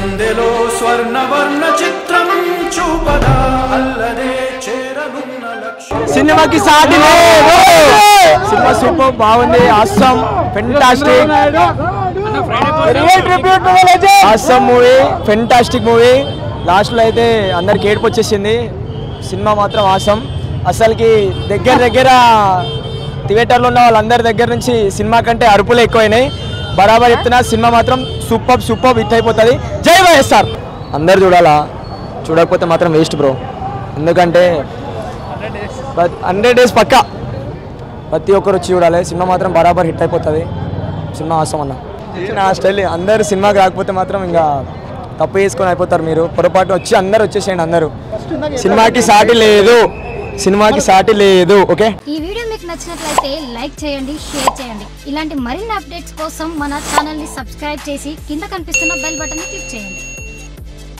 గుండెలో స్వర్ణవర్ణ చిత్రం చూపదా అల్లదే చేరనున్న లక్ష్యం సినిమాకి సాటి లేదు సినిమా సూపర్ బాగుంది awesome fantastic awesome movie fantastic movie లాస్ట్లో అయితే అందరికి ఏడుపు వచ్చేసింది సినిమా మాత్రం ఆసం అసలుకి దగ్గర దగ్గర థియేటర్లో ఉన్న వాళ్ళందరి దగ్గర నుంచి సినిమా కంటే అరుపులు ఎక్కువైనాయి బరాబర్ చెప్తున్నా సినిమా మాత్రం సూపర్ సూపర్ హిట్ అయిపోతుంది జై వైఎస్ఆర్ అందరు చూడాలా చూడకపోతే మాత్రం వేస్ట్ బ్రో ఎందుకంటే హండ్రెడ్ డేస్ పక్కా ప్రతి ఒక్కరు వచ్చి చూడాలి సినిమా మాత్రం బరాబర్ హిట్ అయిపోతుంది సినిమా అవసరం అన్న నా స్టైల్ అందరు సినిమాకి రాకపోతే మాత్రం ఇంకా తప్పు చేసుకొని అయిపోతారు మీరు పొరపాటు వచ్చి అందరు వచ్చేసేయండి అందరూ సినిమాకి సాటి లేదు సినిమాకి సాటి లేదు ఓకే ఈ వీడియో మీకు నచ్చినట్లయితే లైక్ చేయండి షేర్ చేయండి ఇలాంటి మరిన్ని అప్డేట్స్ కోసం మన ఛానల్ ని సబ్స్క్రైబ్ చేసి కింద కనిపిస్తున్న బెల్ బటన్ ని క్లిక్ చేయండి